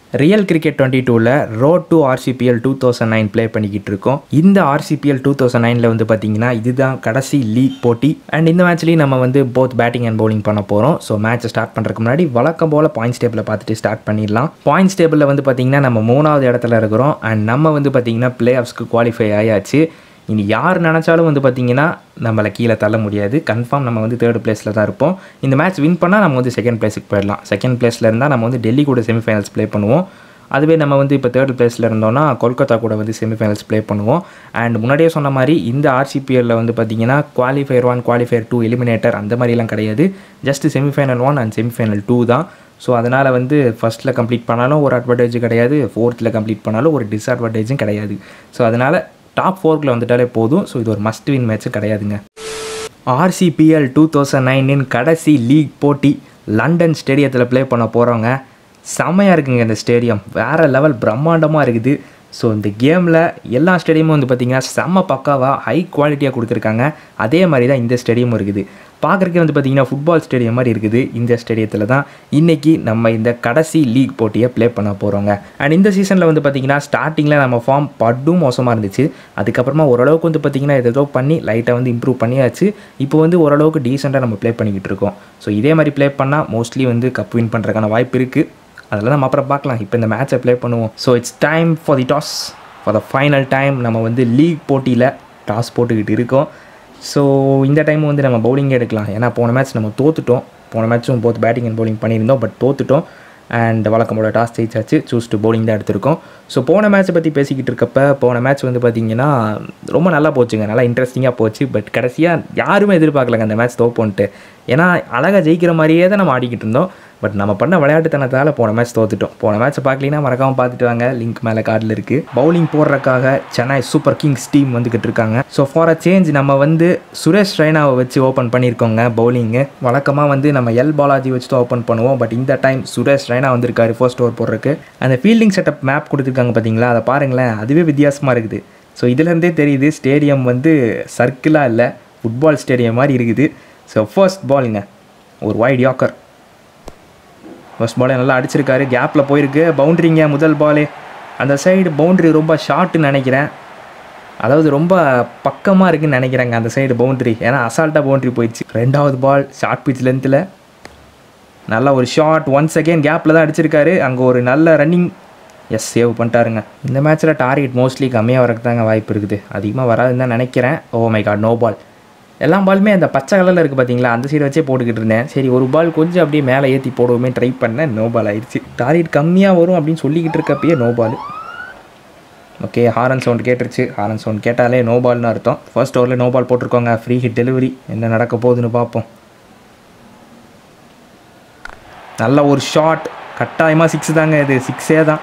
real cricket twenty டூவில் road to RCPL two thousand nine play பண்ணிக்கிட்டு இருக்கோம் இந்த ஆர்சிபிஎல் டூ தௌசண்ட் நைனில் வந்து பார்த்தீங்கன்னா இதுதான் கடைசி லீக் போட்டி அண்ட் இந்த மேட்ச்லேயும் நம்ம வந்து போத் பேட்டிங் அண்ட் bowling பண்ண போகிறோம் ஸோ மேட்ச்சை ஸ்டார்ட் பண்ணுறதுக்கு முன்னாடி வழக்கம் போல் பாயிண்ட்ஸ் டேபிளை பார்த்துட்டு ஸ்டார்ட் பண்ணிடலாம் பாயிண்ட்ஸ் டேபிளில் வந்து பார்த்தீங்கன்னா நம்ம மூணாவது இடத்துல இருக்கிறோம் அண்ட் நம்ம வந்து பார்த்தீங்கன்னா பிளே ஆஃப்ஸ்க்கு குவாலிஃபை ஆயாச்சு இனி யார் நினச்சாலும் வந்து பார்த்தீங்கன்னா நம்மளை கீழே தள்ள முடியாது கன்ஃபார்ம் நம்ம வந்து தேர்ட் பிளேஸில் தான் இருப்போம் இந்த மேட்ச் வின் பண்ணால் நம்ம வந்து செகண்ட் பிளேஸுக்கு போயிடலாம் செகண்ட் பிளேஸில் இருந்தால் நம்ம வந்து டெல்லி கூட செமிஃபைனல்ஸ் ப்ளே பண்ணுவோம் அதுவே நம்ம வந்து இப்போ தேர்ட் பிளேஸில் இருந்தோம்னா கொல்கத்தா கூட வந்து செமிஃபைனல்ஸ் ப்ளே பண்ணுவோம் அண்ட் முன்னாடியே சொன்ன மாதிரி இந்த ஆர்சிபிஎல்லில் வந்து பார்த்தீங்கன்னா qualifier one qualifier two eliminator அந்த மாதிரிலாம் கிடையாது just semifinal one and semifinal two தான் ஸோ அதனால் வந்து ஃபஸ்ட்டில் கம்ப்ளீட் பண்ணாலும் ஒரு அட்வான்டேஜ் கிடையாது ஃபோர்த்தில் கம்ப்ளீட் பண்ணாலும் ஒரு டிஸ்அட்வான்டேஜும் கிடையாது ஸோ அதனால் டாப் ஃபோர்க்கில் வந்துட்டாலே போதும் ஸோ இது ஒரு மஸ்ட் வின் மேட்ச்சு கிடையாதுங்க ஆர்சிபிஎல் டூ தௌசண்ட் நைனின் கடைசி லீக் போட்டி லண்டன் ஸ்டேடியத்தில் ப்ளே பண்ண போகிறவங்க செமையாக இருக்குங்க இந்த ஸ்டேடியம் வேறு லெவல் பிரம்மாண்டமாக இருக்குது ஸோ இந்த கேமில் எல்லா ஸ்டேடியமும் வந்து பார்த்திங்கன்னா செம்ம பக்காவாக ஹை குவாலிட்டியாக கொடுத்துருக்காங்க அதே மாதிரி தான் இந்த ஸ்டேடியமும் இருக்குது பார்க்குறக்கே வந்து பார்த்திங்கன்னா ஃபுட்பால் ஸ்டேடியம் மாதிரி இருக்குது இந்த ஸ்டேடியத்தில் தான் இன்றைக்கி நம்ம இந்த கடைசி லீக் போட்டியை ப்ளே பண்ண போகிறோங்க அண்ட் இந்த சீசனில் வந்து பார்த்திங்கன்னா ஸ்டார்டிங்கில் நம்ம ஃபார்ம் படும் மோசமாக இருந்துச்சு அதுக்கப்புறமா ஓரளவுக்கு வந்து பார்த்திங்கன்னா ஏதோ பண்ணி லைட்டாக வந்து இம்ப்ரூவ் பண்ணியாச்சு இப்போ வந்து ஓரளவுக்கு டீசெண்டாக நம்ம ப்ளே பண்ணிக்கிட்டு இருக்கோம் ஸோ இதே மாதிரி ப்ளே பண்ணால் மோஸ்ட்லி வந்து கப் வின் பண்ணுறதுக்கான வாய்ப்பு இருக்குது அதெல்லாம் நம்ம அப்புறம் பார்க்கலாம் இப்போ இந்த மேட்சை ப்ளே பண்ணுவோம் so it's time for the toss for the final time நம்ம வந்து லீக் போட்டியில் டாஸ் போட்டுக்கிட்டு இருக்கோம் ஸோ இந்த டைம் வந்து நம்ம பவுலிங்கே எடுக்கலாம் ஏன்னா போன மேட்ச் நம்ம தோத்துட்டோம் போன மேட்ச்சும் போத் பேட்டிங் அண்ட் bowling பண்ணியிருந்தோம் பட் தோத்துட்டோம் அண்ட் வழக்கம்போட டாஸ் ஜெயிச்சாச்சு சூஸ் டு bowling தான் எடுத்திருக்கோம் ஸோ போன மேட்ச்சை பற்றி பேசிக்கிட்டு இருக்கப்ப போன மேட்ச் வந்து பார்த்திங்கன்னா ரொம்ப நல்லா போச்சுங்க நல்லா இன்ட்ரெஸ்டிங்காக போச்சு பட் கடைசியாக யாருமே எதிர்பார்க்கலங்க அந்த மேட்ச் தோப்போன்ட்டு ஏன்னா அழகாக ஜெயிக்கிற மாதிரியே தான் நம்ம ஆடிக்கிட்டு இருந்தோம் பட் நம்ம பண்ண விளையாட்டுத்தனத்தால் போன மேட்ச் தோத்துட்டோம் போன மேட்ச்சை பார்க்கலீங்கன்னா மறக்காமல் பார்த்துட்டு வாங்க லிங்க் மேலே கார்டில் இருக்குது பவுலிங் போடுறதுக்காக சென்னை சூப்பர் கிங்ஸ் டீம் வந்துக்கிட்டு இருக்காங்க ஸோ ஃபார் அ சேஞ்ச் நம்ம வந்து சுரேஷ் ரெய்னாவை வச்சு ஓப்பன் பண்ணியிருக்கோங்க பவுலிங்கு வழக்கமாக வந்து நம்ம எல் பாலாஜி வச்சு தான் ஓப்பன் பண்ணுவோம் பட் இந்த டைம் சுரேஷ் ரெய்னா வந்திருக்காரு ஃபர்ஸ்ட் ஓவர் போடுறதுக்கு அந்த ஃபீல்டிங் செட்டப் மேப் கொடுத்துருக்காங்க பார்த்தீங்களா அதை பாருங்களேன் அதுவே வித்தியாசமாக இருக்குது ஸோ இதுலேருந்தே தெரியுது ஸ்டேடியம் வந்து சர்க்கிளாக இல்லை ஃபுட்பால் ஸ்டேடியம் மாதிரி இருக்குது ஸோ ஃபர்ஸ்ட் பாலுங்க ஒரு வைட் யாக்கர் ஃபர்ஸ்ட் பாலே நல்லா அடிச்சிருக்காரு கேப்பில் போயிருக்கு பவுண்ட்ரிங்க முதல் பாலே அந்த சைடு பவுண்ட்ரி ரொம்ப ஷார்ட்டுன்னு நினைக்கிறேன் அதாவது ரொம்ப பக்கமாக இருக்குன்னு நினைக்கிறேங்க அந்த சைடு பவுண்ட்ரி ஏன்னா அசால்ட்டாக பவுண்ட்ரி போயிடுச்சு ரெண்டாவது பால் ஷார்ட் பிச் லென்த்தில் நல்ல ஒரு ஷார்ட் ஒன் செகண்ட் கேப்பில் தான் அடிச்சிருக்காரு அங்கே ஒரு நல்ல ரன்னிங் எஸ் சேவ் பண்ணிட்டாருங்க இந்த மேட்ச்சில் டார்கெட் மோஸ்ட்லி கம்மியாக வரக்கு தாங்க வாய்ப்பு இருக்குது அதிகமாக வராதுன்னு தான் நினைக்கிறேன் oh my god no ball எல்லா பாலுமே அந்த பச்சை கலரில் இருக்குது பார்த்தீங்களா அந்த சைடு வச்சே போட்டுக்கிட்டு இருந்தேன் சரி ஒரு பால் கொஞ்சம் அப்படியே மேலே ஏற்றி போடுவோமே ட்ரை பண்ணேன் நோ பால் ஆயிடுச்சு டார்கெட் கம்மியாக வரும் அப்படின்னு சொல்லிக்கிட்டு இருக்கப்பயே no ball okay horn sound கேட்டுருச்சு ஹாரன் சவுண்ட் கேட்டாலே நோ பால்னு அர்த்தம் ஃபர்ஸ்ட் ஓவரில் நோ பால் போட்டிருக்கோங்க ஃப்ரீ ஹிட் டெலிவரி என்ன நடக்க போகுதுன்னு பார்ப்போம் நல்ல ஒரு ஷாட் கட்டாயமாக சிக்ஸ் தாங்க இது சிக்ஸே தான்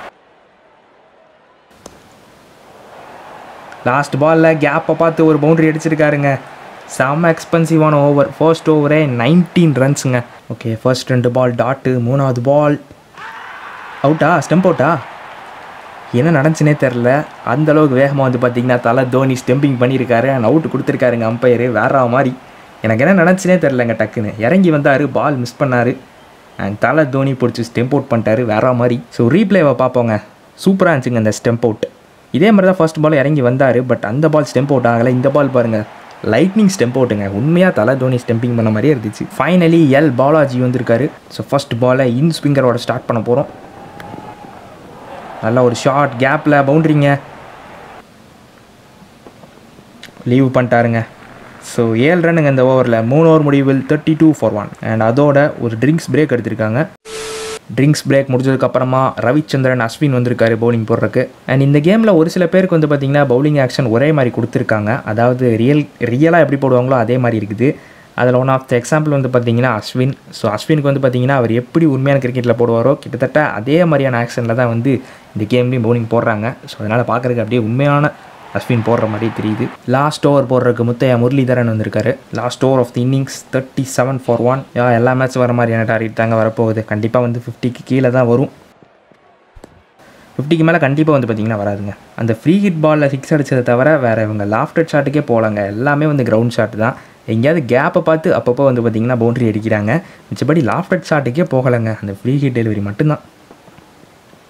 லாஸ்ட் பாலில் கேப்பை பார்த்து ஒரு பவுண்டரி அடிச்சிருக்காருங்க செம்ம எக்ஸ்பென்சிவான ஓவர் ஃபர்ஸ்ட் ஓவரே நைன்டீன் ரன்ஸுங்க ஓகே ஃபர்ஸ்ட் ரெண்டு பால் டாட்டு மூணாவது பால் அவுட்டா ஸ்டெம்ப் அவுட்டா என்ன நடந்துச்சுனே தெரில அந்த அளவுக்கு வேகமாக வந்து பார்த்தீங்கன்னா தலை தோனி ஸ்டெம்பிங் பண்ணியிருக்காரு அண்ட் அவுட் கொடுத்துருக்காருங்க அம்பையர் வேற மாதிரி எனக்கு என்ன நடந்துச்சுனே தெரிலங்க டக்குன்னு இறங்கி வந்தார் பால் மிஸ் பண்ணார் அண்ட் தலை தோனி பிடிச்சி ஸ்டெம்ப் அவுட் பண்ணிட்டாரு வேற மாதிரி ஸோ ரீப்ளேவை பார்ப்போங்க சூப்பராக இருந்துச்சுங்க அந்த ஸ்டெம்ப் அவுட் இதே மாதிரி தான் ஃபர்ஸ்ட் பால் இறங்கி வந்தார் பட் அந்த பால் ஸ்டெம்ப் அவுட் ஆகலை இந்த பால் பாருங்கள் லைட்னிங் ஸ்டெம்ப் அவுட்டுங்க உண்மையாக தலை தோனி ஸ்டெம்பிங் பண்ண மாதிரியே இருந்துச்சு ஃபைனலி எல் பாலாஜி வந்திருக்காரு ஸோ ஃபர்ஸ்ட் பாலை இன் ஸ்பிங்கரோட ஸ்டார்ட் பண்ண போகிறோம் நல்ல ஒரு ஷார்ட் கேப்பில் பவுண்ட்ரிங்க லீவ் பண்ணிட்டாருங்க ஸோ ஏழு ரன்னுங்க இந்த ஓவரில் மூணு ஓவர் முடிவில் thirty two for one and அதோட ஒரு ட்ரிங்க்ஸ் பிரேக் எடுத்திருக்காங்க ட்ரிங்க்ஸ் பிரேக் முடிஞ்சதுக்கப்புறமா ரவிச்சந்திரன் அஸ்வின் வந்திருக்காரு பவுலிங் போடுறதுக்கு அண்ட் இந்த கேமில் ஒரு சில பேருக்கு வந்து பார்த்திங்கன்னா பவுலிங் ஆக்ஷன் ஒரே மாதிரி கொடுத்துருக்காங்க அதாவது ரியல் ரியலாக எப்படி போடுவாங்களோ அதே மாதிரி இருக்குது அதில் ஒன் ஆஃப் த எக்ஸாம்பிள் வந்து பார்த்தீங்கன்னா அஸ்வின் ஸோ அஸ்வினுக்கு வந்து பார்த்தீங்கன்னா அவர் எப்படி உண்மையான கிரிக்கெட்டில் போடுவாரோ கிட்டத்தட்ட அதே மாதிரியான ஆக்ஷனில் தான் வந்து இந்த கேம்லேயும் பவுலிங் போடுறாங்க ஸோ அதனால் பார்க்குறதுக்கு அப்படியே உண்மையான அஸ்வின் போடுற மாதிரி தெரியுது லாஸ்ட் ஓவர் போடுறதுக்கு முத்தையா முரளிதரன் வந்திருக்காரு last over of the innings thirty seven for one யா எல்லா மேட்ச் வர மாதிரியான டார்கெட் தாங்க வரப்போகுது கண்டிப்பாக வந்து ஃபிஃப்டிக்கு கீழே தான் வரும் ஃபிஃப்டிக்கு மேலே கண்டிப்பாக வந்து பார்த்திங்கன்னா வராதுங்க அந்த ஃப்ரீ ஹிட் பாலில் சிக்ஸ் அடிச்சதை தவிர வேறு இவங்க லாஃப்டட் ஷாட்டுக்கே போகலாங்க எல்லாமே வந்து கிரவுண்ட் ஷாட் தான் எங்கேயாவது கேப்பை பார்த்து அப்பப்போ வந்து பார்த்திங்கன்னா பவுண்டரி அடிக்கிறாங்க மிச்சபடி லாஃப்டட் ஷாட்டுக்கே போகலைங்க அந்த ஃப்ரீ ஹிட் டெலிவரி மட்டும்தான்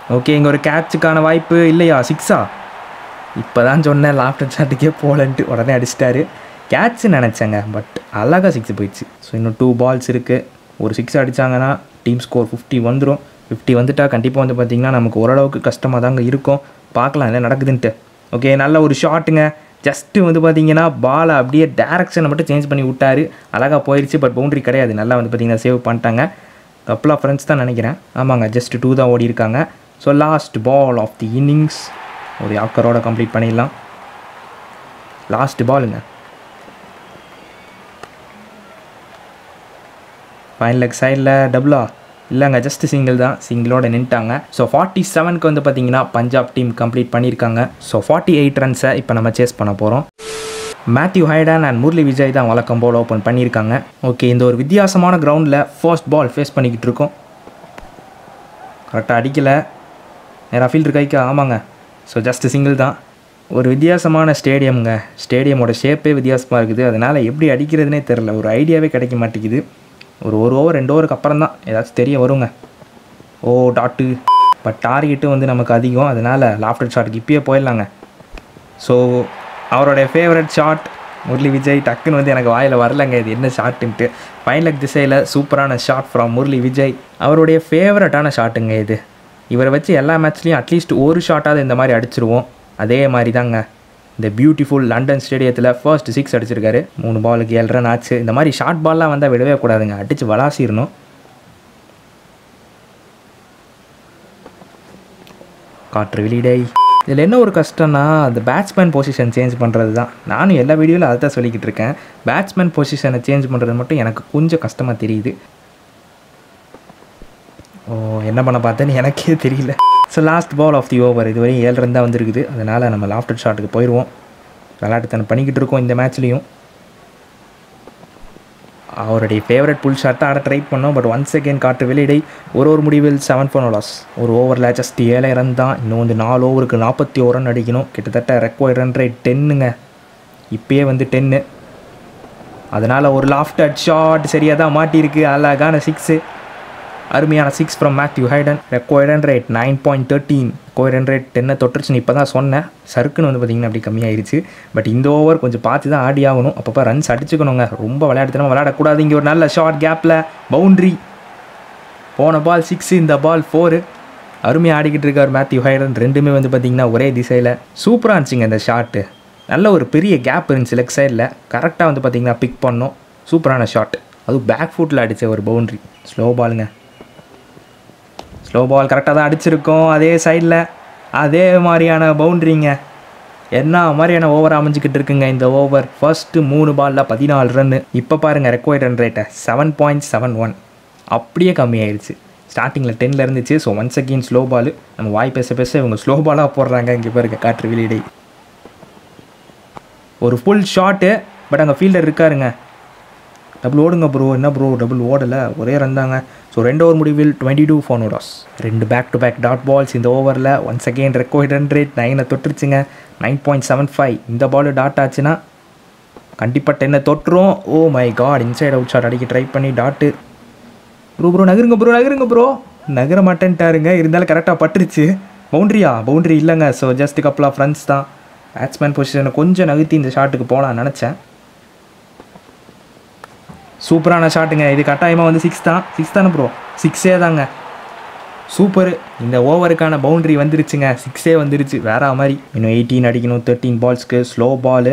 ஓகே இங்கே ஒரு கேட்சுக்கான வாய்ப்பு இல்லையா சிக்ஸா இப்போ தான் சொன்னேன் லாஃப்டர் ஷாட்டுக்கே போகலன்ட்டு உடனே அடிச்சிட்டாரு கேட்ச்சு நினச்சேங்க பட் அழகாக சிக்ஸ் போயிடுச்சு ஸோ இன்னும் டூ பால்ஸ் இருக்குது ஒரு சிக்ஸ் அடித்தாங்கன்னா டீம் ஸ்கோர் ஃபிஃப்டி வந்துடும் ஃபிஃப்டி வந்துட்டால் கண்டிப்பாக வந்து பார்த்திங்கன்னா நமக்கு ஓரளவுக்கு கஷ்டமாக தாங்க இருக்கும் பார்க்கலாம் என்ன நடக்குதுன்ட்டு ஓகே நல்ல ஒரு ஷாட்டுங்க ஜஸ்ட்டு வந்து பார்த்தீங்கன்னா பாலை அப்படியே டேரக்ஷனை மட்டும் சேஞ்ச் பண்ணி விட்டாரு அழகாக போயிடுச்சு பட் பவுண்டரி கிடையாது நல்லா வந்து பார்த்தீங்கன்னா சேவ் பண்ணிட்டாங்க கப்பல் ஆஃப் ஃப்ரெண்ட்ஸ் தான் நினைக்கிறேன் ஆமாங்க ஜஸ்ட் டூ தான் ஓடி இருக்காங்க so last ball of the innings ஒரு யாக்கரோட கம்ப்ளீட் பண்ணிடலாம் லாஸ்ட் பாலுங்க ஃபைன் லெக் சைடில் டபுளா இல்லைங்க ஜஸ்ட் சிங்கிள் தான் சிங்கிளோட நின்ட்டாங்க ஸோ ஃபார்ட்டி செவனுக்கு வந்து பார்த்தீங்கன்னா பஞ்சாப் டீம் கம்ப்ளீட் பண்ணியிருக்காங்க ஸோ ஃபார்ட்டி எயிட் ரன்ஸை இப்போ நம்ம சேஸ் பண்ண போகிறோம் Matthew Hayden and Murali Vijay தான் வழக்கம் போல் ஓப்பன் பண்ணியிருக்காங்க ஓகே இந்த ஒரு வித்தியாசமான கிரவுண்டில் ஃபர்ஸ்ட் பால் ஃபேஸ் பண்ணிக்கிட்டு இருக்கோம் கரெக்டாக அடிக்கலை நேராக ஃபீல்டர் கைக்கா ஆமாங்க ஸோ ஜஸ்ட் சிங்கிள் தான் ஒரு வித்தியாசமான ஸ்டேடியம்ங்க ஸ்டேடியமோட ஷேப்பே வித்தியாசமாக இருக்குது அதனால் எப்படி அடிக்கிறதுனே தெரில ஒரு ஐடியாவே கிடைக்க மாட்டேங்குது ஒரு ஒரு ஓவர் ரெண்டு ஓவருக்கு அப்புறம் தான் ஏதாச்சும் தெரிய வருங்க ஓ டாட்டு பட் டார்கெட்டும் வந்து நமக்கு அதிகம் அதனால் லாஃப்டர் ஷாட்டுக்கு இப்பயே போயிடலாங்க ஸோ அவருடைய ஃபேவரட் ஷாட் முரளி விஜய் டக்குன்னு வந்து எனக்கு வாயில் வரலங்க இது என்ன ஷாட்டுன்ட்டு ஃபைனல் திசையில் சூப்பரான ஷாட் ஃப்ரம் முரளி விஜய் அவருடைய ஃபேவரட்டான ஷாட்டுங்க இது இவரை வச்சு எல்லா மேட்ச்லேயும் அட்லீஸ்ட் ஒரு ஷாட்டாவது இந்த மாதிரி அடிச்சிருவோம் அதே மாதிரி தாங்க இந்த பியூட்டிஃபுல் லண்டன் ஸ்டேடியத்தில் ஃபர்ஸ்ட் சிக்ஸ் அடிச்சிருக்காரு மூணு பாலுக்கு ஏழு ரன் ஆச்சு இந்த மாதிரி ஷார்ட் பால்லாம் வந்தால் விடவே கூடாதுங்க அடித்து வளாசிடணும் காற்று வெளியிடை இதில் என்ன ஒரு கஷ்டம்னா அந்த பேட்ஸ்மேன் பொசிஷன் சேஞ்ச் பண்ணுறது தான் நானும் எல்லா வீடியோவில் அதை தான் சொல்லிக்கிட்டு இருக்கேன் பேட்ஸ்மேன் பொசிஷனை சேஞ்ச் பண்ணுறது மட்டும் எனக்கு கொஞ்சம் கஷ்டமாக தெரியுது ஓ என்ன பண்ண பார்த்தேன்னு எனக்கே தெரியல so last ball of the over இதுவரையும் ஏழு ரன் தான் வந்திருக்குது அதனால் நம்ம லாஃப்டர் ஷாட்டுக்கு போயிடுவோம் விளையாட்டுத்தனம் பண்ணிக்கிட்டு இருக்கோம் இந்த மேட்ச்லேயும் அவருடைய ஃபேவரட் புல் ஷாட் தான் ஆட ட்ரை பண்ணோம் பட் ஒன் செகண்ட் காட்டு வெளியிடை ஒரு ஒரு முடிவில் செவன் ஃபோன் லாஸ் ஒரு ஓவரில் ஜஸ்ட் ஏழை ரன் தான் இன்னும் வந்து நாலு ஓவருக்கு நாற்பத்தி ஒரு ரன் அடிக்கணும் கிட்டத்தட்ட ரெக்வயர்ட் ரன் ரேட் டென்னுங்க இப்பயே வந்து டென்னு அதனால் ஒரு லாஃப்ட் அட் ஷாட் சரியாக தான் மாட்டியிருக்கு அழகான சிக்ஸு அருமையான six from Matthew Hayden required run rate nine point thirteen கோயர் ரன் ரேட் டென்னை தொட்டுருச்சுன்னு இப்போ தான் சொன்னேன் சருக்குன்னு வந்து பார்த்திங்கன்னா அப்படி கம்மியாயிருச்சு பட் இந்த ஓவர் கொஞ்சம் பார்த்து தான் ஆடி ஆகணும் அப்பப்போ ரன்ஸ் அடிச்சுக்கணுங்க ரொம்ப விளையாடுத்தனமா விளையாடக்கூடாது இங்கே ஒரு நல்ல ஷார்ட் கேப்பில் பவுண்ட்ரி போன பால் சிக்ஸு இந்த பால் ஃபோரு அருமையாக ஆடிக்கிட்டு இருக்கார் மேத்யூ ஹைடன் ரெண்டுமே வந்து பார்த்திங்கன்னா ஒரே திசையில் சூப்பராக இருந்துச்சுங்க இந்த ஷாட்டு நல்ல ஒரு பெரிய கேப் இருந்துச்சு லெக் சைடில் கரெக்டாக வந்து பார்த்திங்கன்னா பிக் பண்ணோம் சூப்பரான ஷாட் அதுவும் பேக் ஃபுட்டில் அடித்த ஒரு பவுண்ட்ரி ஸ்லோ பாலுங்க ஸ்லோ பால் கரெக்டாக தான் அடிச்சிருக்கோம் அதே சைடில் அதே மாதிரியான பவுண்ட்ரிங்க என்ன மாதிரியான ஓவர் அமைஞ்சிக்கிட்டு இருக்குங்க இந்த ஓவர் ஃபர்ஸ்ட்டு மூணு பாலில் பதினாலு ரன்னு இப்போ பாருங்கள் ரெக்வயர்ட் ரன் ரேட்டை செவன் பாயிண்ட் செவன் ஒன் அப்படியே கம்மியாயிருச்சு ஸ்டார்டிங்கில் டென்னில் இருந்துச்சு so once again slow ball நம்ம வாய் பேச பேச இவங்க ஸ்லோ பாலாக போடுறாங்க இங்கே பாருங்க காற்று வெளியிடை ஒரு ஃபுல் ஷாட்டு பட் அங்கே ஃபீல்டர் இருக்காருங்க டபுள் ஓடுங்க ப்ரோ என்ன ப்ரோ டபுள் ஓடலை ஒரே ரன் தாங்க ஸோ ரெண்டு ஓவர் முடிவில் டுவெண்ட்டி டூ ஃபோனோடாஸ் ரெண்டு back to back dot balls இந்த ஓவரில் one second required run rate நைனை தொட்டுருச்சுங்க நைன் பாயிண்ட் செவன் ஃபைவ் இந்த பால் டாட் ஆச்சுன்னா கண்டிப்பாக டென்னை தொட்டுரும் oh my god inside out shot அடிக்க ட்ரை பண்ணி டாட்டு ப்ரோ ப்ரோ நகருங்க ப்ரோ நகருங்க ப்ரோ நகர மாட்டேன்ட்டாருங்க இருந்தாலும் கரெக்டாக பட்டுருச்சு பவுண்ட்ரியா பவுண்ட்ரி இல்லைங்க so just couple of runs தான் பேட்ஸ்மேன் பொசிஷனை கொஞ்சம் நகர்த்தி இந்த ஷாட்டுக்கு போகலான்னு நினச்சேன் சூப்பரான ஷாட்டுங்க இது கட்டாயமாக வந்து சிக்ஸ் தான் சிக்ஸ் தானே ப்ரோ சிக்ஸே தாங்க சூப்பர் இந்த ஓவருக்கான பவுண்ட்ரி வந்துருச்சுங்க சிக்ஸே வந்துருச்சு வேற மாதிரி இன்னும் எயிட்டீன் அடிக்கணும் தேர்ட்டீன் பால்ஸ்க்கு ஸ்லோ பாலு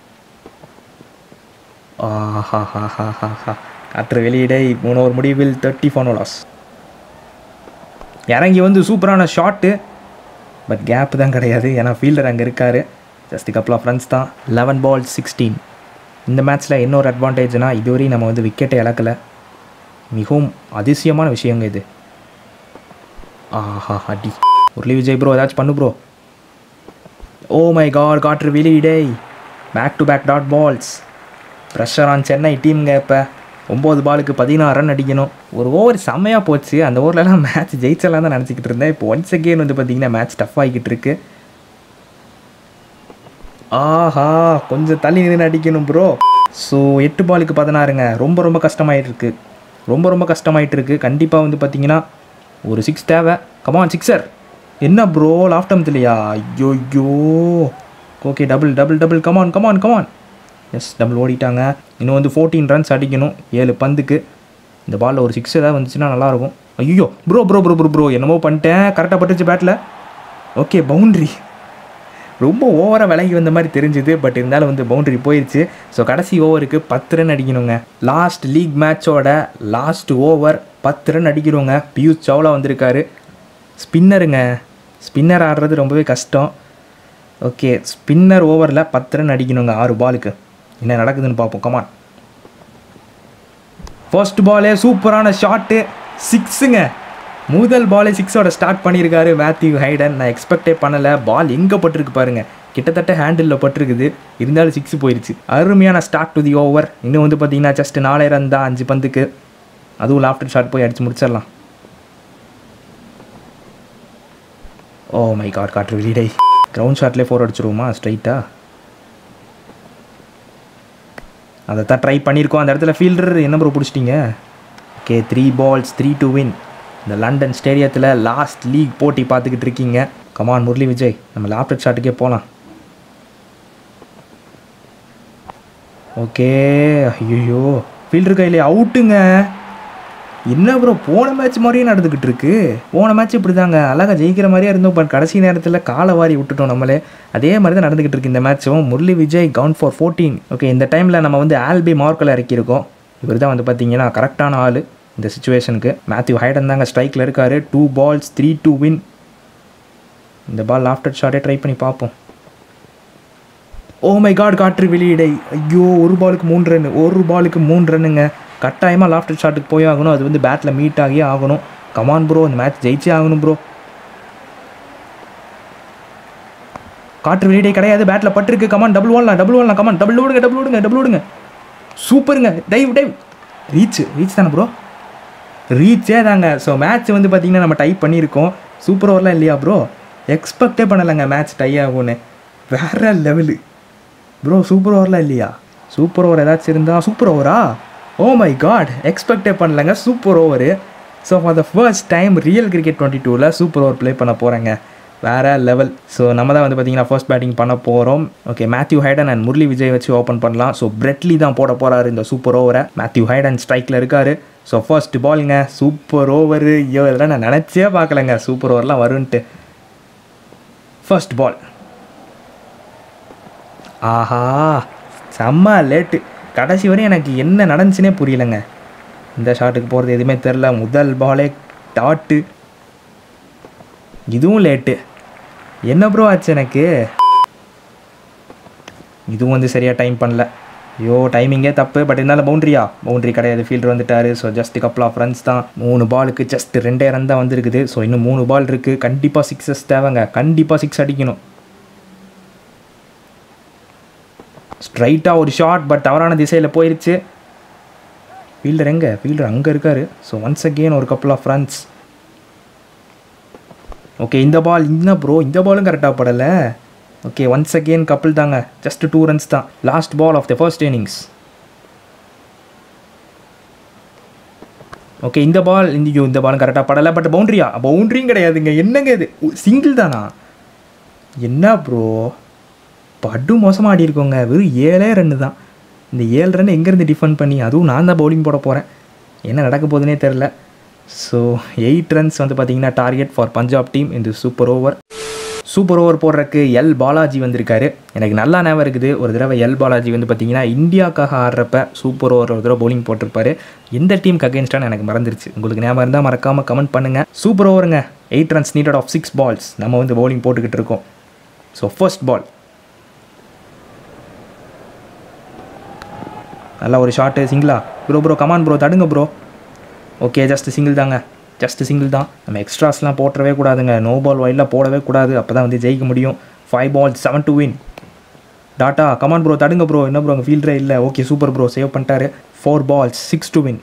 ஆஹாஹாஹாஹா காற்று வெளியிடை மூணு ஓவர் முடிவில் தேர்ட்டி ஃபோனோலாஸ் இறங்கி வந்து சூப்பரான ஷாட்டு பட் கேப் தான் கிடையாது ஏன்னா ஃபீல்டர் அங்கே இருக்கார் ஜஸ்ட் கப்பல் ஆஃப் ரன்ஸ் தான் லெவன் பால் சிக்ஸ்டீன் இந்த மேட்ச்சில் இன்னொரு அட்வான்டேஜ்னா இதுவரையும் நம்ம வந்து விக்கெட்டை இழக்கலை மிகவும் அதிசயமான விஷயங்க இது ஆஹா அடி முரளி விஜய் ப்ரோ ஏதாச்சும் பண்ணு ப்ரோ ஓ மை காட் காற்று வெளியிடை back to back dot balls pressure on Chennai டீம்ங்க இப்போ ஒம்பது பாலுக்கு பதினாறு ரன் அடிக்கணும் ஒரு ஓவர் செம்மையாக போச்சு அந்த ஓவர்லலாம் மேட்ச் ஜெயிச்சலாம் தான் நினச்சிக்கிட்டு இருந்தேன் இப்போ ஒன்ஸ் அகெயின் வந்து பார்த்தீங்கன்னா மேட்ச் டஃப் ஆகிக்கிட்டு இருக்கு ஆஹா கொஞ்சம் தள்ளி நின்று அடிக்கணும் ப்ரோ ஸோ எட்டு பாலுக்கு பதினாறுங்க ரொம்ப ரொம்ப கஷ்டமாயிட்டு இருக்கு ரொம்ப ரொம்ப கஷ்டமாயிட்டு இருக்கு கண்டிப்பாக வந்து பார்த்தீங்கன்னா ஒரு சிக்ஸ் தேவை கமான் சிக்ஸர் என்ன ப்ரோ லாஃப்ட் அம்த்துலையா ஐயோ ஐயோ okay double double double come on come on come on yes double ஓடிட்டாங்க இன்னும் வந்து ஃபோர்டீன் ரன்ஸ் அடிக்கணும் ஏழு பந்துக்கு இந்த பாலில் ஒரு சிக்ஸ் ஏதாவது வந்துச்சுன்னா நல்லாயிருக்கும் ஐயோ bro bro bro bro bro என்னமோ பண்ணிட்டேன் கரெக்டாக பட்டுச்சு பேட்டில் ஓகே பவுண்ட்ரி ரொம்ப ஓவராக விலகி வந்த மாதிரி தெரிஞ்சுது பட் இருந்தாலும் வந்து பவுண்டரி போயிடுச்சு ஸோ கடைசி ஓவருக்கு பத்து ரன் அடிக்கணுங்க லாஸ்ட் லீக் மேட்சோட லாஸ்ட் ஓவர் பத்து ரன் அடிக்கிறோங்க பியூஷ் சவுலா வந்திருக்காரு ஸ்பின்னருங்க ஸ்பின்னர் ஆடுறது ரொம்பவே கஷ்டம் ஓகே ஸ்பின்னர் ஓவரில் பத்து ரன் அடிக்கணுங்க ஆறு பாலுக்கு என்ன நடக்குதுன்னு பார்ப்போம் கமான் ஃபர்ஸ்ட் பாலே சூப்பரான ஷாட்டு சிக்ஸுங்க முதல் பாலே சிக்ஸோட ஸ்டார்ட் பண்ணியிருக்காரு மேத்யூ ஹைடன் நான் எக்ஸ்பெக்டே பண்ணலை பால் எங்கே பட்டிருக்கு பாருங்க கிட்டத்தட்ட ஹேண்டிலில் பட்டிருக்குது இருந்தாலும் சிக்ஸ் போயிருச்சு அருமையான ஸ்டார்ட் டு தி ஓவர் இன்னும் வந்து பார்த்தீங்கன்னா ஜஸ்ட் நாலே ரன் தான் அஞ்சு பந்துக்கு அதுவும் லாஃப்டர் ஷாட் போய் அடித்து முடிச்சிடலாம் ஓ மை காட் காற்று வெளியிடை கிரவுண்ட் ஷாட்லேயே ஃபோர் அடிச்சிருவோமா ஸ்ட்ரைட்டாக அதை தான் ட்ரை பண்ணியிருக்கோம் அந்த இடத்துல ஃபீல்டர் என்ன ப்ரோ பிடிச்சிட்டிங்க okay three balls three to win இந்த லண்டன் ஸ்டேடியத்தில் லாஸ்ட் லீக் போட்டி பார்த்துக்கிட்டு இருக்கீங்க கமான் முரளி விஜய் நம்ம லேப்டாப் ஷாட்டுக்கே போகலாம் ஓகே ஐயோ ஃபீல்டர் கையில் அவுட்டுங்க என்ன ப்ரோ போன மேட்ச் மாதிரியே நடந்துக்கிட்டு இருக்கு போன மேட்ச் இப்படி தாங்க அழகாக ஜெயிக்கிற மாதிரியே இருந்தோம் பட் கடைசி நேரத்தில் காலை வாரி விட்டுட்டோம் நம்மளே அதே மாதிரி தான் நடந்துக்கிட்டு இருக்கு இந்த மேட்சும் Murali Vijay count for fourteen okay இந்த டைமில் நம்ம வந்து ஆல்பி மார்க்கில் இறக்கியிருக்கோம் இவர் தான் வந்து பார்த்தீங்கன்னா கரெக்டான ஆள் இந்த சுச்சுவேஷனுக்கு மேத்யூ ஹைடன் தாங்க ஸ்ட்ரைக்கில் இருக்காரு two balls three to win இந்த பால் ஆஃப்டர் ஷாட்டே ட்ரை பண்ணி பார்ப்போம் ஓ மை காட் காற்று வெளியிடை ஐயோ ஒரு பாலுக்கு மூணு ரன் ஒரு பாலுக்கு மூணு ரன்னுங்க கட்டாயமாக லாஃப்டர் ஷாட்டுக்கு போய் ஆகணும் அது வந்து பேட்டில் மீட் ஆகியே ஆகணும் கமான் ப்ரோ இந்த மேட்ச் ஜெயிச்சே ஆகணும் ப்ரோ காற்று வெளியிடை கிடையாது பேட்டில் பட்டிருக்கு கமான் டபுள் ஓடலாம் டபுள் ஓடலாம் கமான் டபுள் ஓடுங்க டபுள் ஓடுங்க டபுள் ஓடுங்க சூப்பருங்க டைவ் டைவ் ரீச் ரீச் தானே ப்ரோ ரீச்சே தாங்க ஸோ மேட்ச் வந்து பார்த்தீங்கன்னா நம்ம டைப் பண்ணியிருக்கோம் சூப்பர் ஓவர்லாம் இல்லையா ப்ரோ எக்ஸ்பெக்டே பண்ணலைங்க மேட்ச் டை ஆகும்னு வேற லெவலு ப்ரோ சூப்பர் ஓவர்லாம் இல்லையா சூப்பர் ஓவர் ஏதாச்சும் இருந்தால் சூப்பர் ஓவரா ஓ மை காட் எக்ஸ்பெக்டே பண்ணலங்க super over so for the first time real cricket twenty டூவில் சூப்பர் ஓவர் ப்ளே பண்ண போகிறேங்க வேற லெவல் ஸோ நம்ம தான் வந்து பார்த்தீங்கன்னா ஃபர்ஸ்ட் பேட்டிங் பண்ண போகிறோம் okay Matthew Hayden and Murali Vijay வச்சு ஓப்பன் பண்ணலாம் ஸோ பிரெட்லி தான் போட போகிறாரு இந்த சூப்பர் ஓவரை மேத்யூ ஹைடன் ஸ்ட்ரைக்கில் இருக்காரு ஸோ ஃபர்ஸ்ட் பாலுங்க சூப்பர் ஓவரு ஐயோ இதெல்லாம் நான் நினச்சே பார்க்கலங்க சூப்பர் ஓவர்லாம் வரும்ன்ட்டு ஃபர்ஸ்ட் பால் ஆஹா செம்ம லேட்டு கடைசி வரையும் எனக்கு என்ன நடந்துச்சுனே புரியலங்க இந்த ஷாட்டுக்கு போகிறது எதுவுமே தெரில முதல் பாலே டாட்டு இதுவும் லேட்டு என்ன ப்ரோ ஆச்சு எனக்கு இதுவும் வந்து சரியாக டைம் பண்ணல ஐயோ டைமிங்கே தப்பு பட் இருந்தாலும் பவுண்ட்ரியா பவுண்ட்ரி கிடையாது ஃபீல்டர் வந்துட்டாரு so just couple of runs தான் மூணு பாலுக்கு ஜஸ்ட் ரெண்டே ரன் தான் வந்திருக்குது ஸோ இன்னும் மூணு பால் இருக்குது கண்டிப்பாக சிக்ஸஸ் தேவைங்க கண்டிப்பாக சிக்ஸ் அடிக்கணும் ஸ்ட்ரைட்டாக ஒரு ஷாட் பட் தவறான திசையில் போயிருச்சு ஃபீல்டர் எங்கே ஃபீல்டர் அங்கே இருக்கார் ஸோ ஒன்ஸ் அகெயின் ஒரு கப்பல் ஆஃப் ரன்ஸ் ஓகே இந்த பால் என்ன ப்ரோ இந்த பாலும் கரெக்டாக படலை ஓகே ஒன்ஸ் அகெயின் கப்பிள் தாங்க ஜஸ்ட் டூ ரன்ஸ் தான் last ball of the first innings okay இந்த பால் இந்த இந்த பாலும் கரெக்டாக படலை பட் பவுண்ட்ரியா பவுண்ட்ரியும் கிடையாதுங்க என்னங்க இது சிங்கிள் தானா என்ன ப்ரோ படு மோசமாக ஆடி இருக்கோங்க வெறும் ஏழே ரன்னு தான் இந்த ஏழு ரன் எங்கேருந்து டிஃபெண்ட் பண்ணி அதுவும் நான் தான் பவுலிங் போட போகிறேன் என்ன நடக்க போகுதுன்னே தெரில ஸோ எயிட் ரன்ஸ் வந்து பார்த்தீங்கன்னா டார்கெட் ஃபார் பஞ்சாப் டீம் இந்த சூப்பர் ஓவர் சூப்பர் ஓவர் போடுறக்கு எல் பாலாஜி வந்திருக்காரு எனக்கு நல்லா ஞாபகம் இருக்குது ஒரு தடவை எல் பாலாஜி வந்து பார்த்தீங்கன்னா இந்தியாவுக்காக ஆடுறப்ப சூப்பர் ஓவர் ஒரு தடவை பவுலிங் போட்டிருப்பாரு எந்த டீமுக்கு அகேன்ஸ்டான்னு எனக்கு மறந்துருச்சு உங்களுக்கு ஞாபகம் இருந்தால் மறக்காமல் கமெண்ட் பண்ணுங்கள் சூப்பர் ஓவருங்க eight runs needed of six balls நம்ம வந்து பவுலிங் போட்டுக்கிட்டு இருக்கோம் ஸோ ஃபர்ஸ்ட் பால் நல்லா ஒரு ஷாட்டு சிங்கிளா ப்ரோ ப்ரோ கமான் ப்ரோ தடுங்க ப்ரோ ஓகே ஜஸ்ட் சிங்கிள் தாங்க ஜஸ்ட் சிங்கிள் தான் நம்ம எக்ஸ்ட்ராஸ்லாம் போட்டுறவே கூடாதுங்க நோ பால் வைடில் போடவே கூடாது அப்போ தான் வந்து ஜெயிக்க முடியும் five ball seven to win டாட்டா கமான் ப்ரோ தடுங்க ப்ரோ என்ன ப்ரோ அங்கே ஃபீல்டரே இல்லை ஓகே சூப்பர் ப்ரோ சேவ் பண்ணிட்டாரு four balls six to win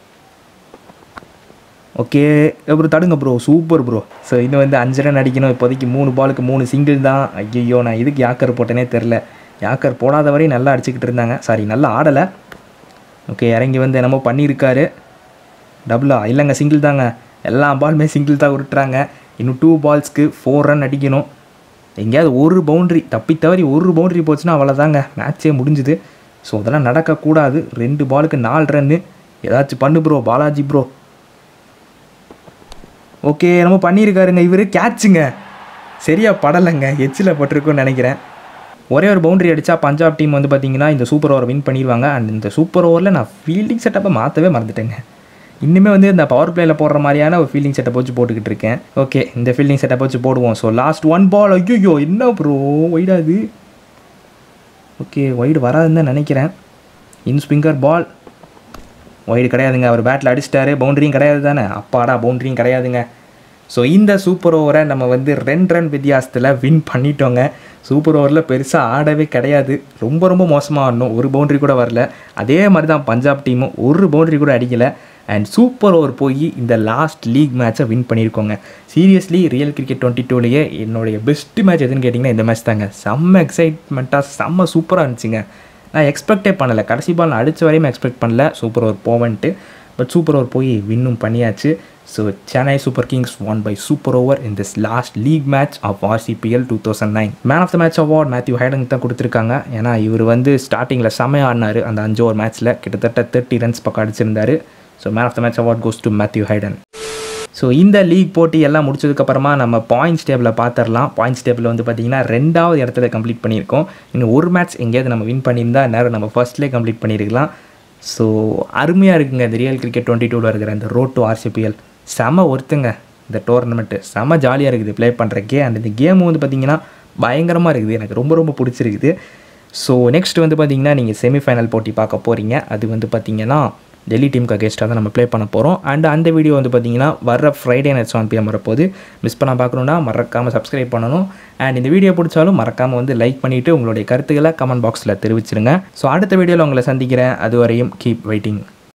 okay bro தடுங்க ப்ரோ சூப்பர் ப்ரோ ஸோ இன்னும் வந்து அஞ்சு ரன் அடிக்கணும் இப்போதைக்கு மூணு பாலுக்கு மூணு சிங்கிள் தான் ஐயோ நான் இதுக்கு யாக்கர் போட்டேனே தெரில யாக்கர் போடாத வரையும் நல்லா அடிச்சுக்கிட்டு இருந்தாங்க சாரி நல்லா ஆடலை ஓகே இறங்கி வந்து என்னமோ பண்ணியிருக்காரு டபுளா இல்லைங்க சிங்கிள் தாங்க எல்லா பாலுமே சிங்கிள் தான் உருட்டுறாங்க இன்னும் டூ பால்ஸ்க்கு ஃபோர் ரன் அடிக்கணும் எங்கேயாவது ஒரு பவுண்ட்ரி தப்பி தவறி ஒரு பவுண்ட்ரி போச்சுன்னா அவ்வளோதாங்க மேட்ச்சே முடிஞ்சுது ஸோ அதெல்லாம் நடக்கக்கூடாது ரெண்டு பாலுக்கு நாலு ரன்னு ஏதாச்சும் பண்ணு ப்ரோ பாலாஜி ப்ரோ ஓகே நம்ம பண்ணியிருக்காருங்க இவர் கேட்சுங்க சரியா படலைங்க எச்சில் பட்டிருக்குன்னு நினைக்கிறேன் ஒரே ஒரு பவுண்டரி அடித்தா பஞ்சாப் டீம் வந்து பார்த்தீங்கன்னா இந்த சூப்பர் ஓவர் வின் பண்ணிடுவாங்க அண்ட் இந்த சூப்பர் ஓவரில் நான் ஃபீல்டிங் செட்டப்பை மாற்றவே மறந்துட்டேங்க இன்னுமே வந்து இந்த பவர் பிளேயில் போடுற மாதிரியான ஒரு ஃபீல்டிங் செட்டப் வச்சு போட்டுக்கிட்டு இருக்கேன் ஓகே இந்த ஃபீல்டிங் செட்டப் வச்சு போடுவோம் ஸோ லாஸ்ட் ஒன் பால் ஐயோ என்ன ப்ரோ ஒய்டாது ஓகே ஒய்டு வராதுன்னு தான் நினைக்கிறேன் இன் ஸ்பிங்கர் பால் ஒய்டு கிடையாதுங்க அவர் பேட்டில் அடிச்சிட்டாரு பவுண்டரியும் கிடையாது தானே அப்பாடா பவுண்டரியும் கிடையாதுங்க ஸோ இந்த சூப்பர் ஓவரை நம்ம வந்து ரெண்டு ரன் வித்தியாசத்தில் வின் பண்ணிட்டோங்க சூப்பர் ஓவரில் பெருசாக ஆடவே கிடையாது ரொம்ப ரொம்ப மோசமாக ஆடணும் ஒரு பவுண்டரி கூட வரல அதே மாதிரி தான் பஞ்சாப் டீமும் ஒரு பவுண்டரி கூட அடிக்கலை அண்ட் சூப்பர் ஓவர் போய் இந்த லாஸ்ட் லீக் மேட்சை வின் பண்ணியிருக்கோங்க சீரியஸ்லி ரியல் கிரிக்கெட் டுவெண்ட்டி டூலேயே என்னுடைய பெஸ்ட் மேட்ச் எதுன்னு கேட்டிங்கன்னா இந்த மேட்ச் தாங்க செம்ம எக்ஸைட்மெண்ட்டாக செம்ம சூப்பராக இருந்துச்சுங்க நான் எக்ஸ்பெக்டே பண்ணலை கடைசி பால் நான் அடித்த வரையும் எக்ஸ்பெக்ட் பண்ணல சூப்பர் ஓவர் போவன்ட்டு பட் சூப்பர் ஓவர் போய் வின்னும் பண்ணியாச்சு so Chennai Super Kings one by super over in this last league match of RCPL two thousand nine man of the match award Matthew ஹைடனுக்கு தான் கொடுத்துருக்காங்க ஏன்னா இவர் வந்து ஸ்டார்டிங்கில் செமையாக ஆடினார் அந்த அஞ்சு ஓவர் மேட்ச்சில் கிட்டத்தட்ட தேர்ட்டி ரன்ஸ் பக்கம் அடிச்சிருந்தாரு so man of the match award goes to Matthew Hayden so இந்த லீக் போட்டி எல்லாம் முடிச்சதுக்கப்புறமா நம்ம பாயிண்ட்ஸ் டேபிளில் பார்த்துடலாம் பாயிண்ட்ஸ் டேபிளில் வந்து பார்த்திங்கன்னா ரெண்டாவது இடத்துல கம்ப்ளீட் பண்ணியிருக்கோம் இன்னும் ஒரு மேட்ச் எங்கேயாவது நம்ம வின் பண்ணியிருந்தா நேரம் நம்ம ஃபர்ஸ்ட்லேயே கம்ப்ளீட் பண்ணியிருக்கலாம் ஸோ அருமையாக இருக்குங்க இந்த ரியல் கிரிக்கெட் டுவெண்ட்டி டூவில் இருக்கிற இந்த ரோட் டு ஆர்சிபிஎல் செம ஒருத்துங்க இந்த டோர்னமெண்ட்டு செம ஜாலியாக இருக்குது ப்ளே பண்ணுறக்கே அண்ட் இந்த கேம் வந்து பார்த்திங்கன்னா பயங்கரமாக இருக்குது எனக்கு ரொம்ப ரொம்ப பிடிச்சிருக்குது ஸோ நெக்ஸ்ட் வந்து பார்த்திங்கன்னா நீங்கள் செமிஃபைனல் போட்டி பார்க்க போகிறீங்க அது வந்து பார்த்திங்கன்னா டெல்லி டீமுக்கு அகேன்ஸ்டாக தான் நம்ம ப்ளே பண்ண போகிறோம் அண்ட் அந்த வீடியோ வந்து பார்த்தீங்கன்னா வர ஃப்ரைடே நைட் செவன் பிஎம் வரப்போது மிஸ் பண்ண பார்க்கணுன்னா மறக்காமல் சப்ஸ்கிரைப் பண்ணணும் அண்ட் இந்த வீடியோ பிடிச்சாலும் மறக்காமல் வந்து லைக் பண்ணிவிட்டு உங்களுடைய கருத்துக்களை கமெண்ட் பாக்ஸில் தெரிவிச்சிருங்க ஸோ அடுத்த வீடியோவில் உங்களை சந்திக்கிறேன் அதுவரையும் கீப் வெயிட்டிங்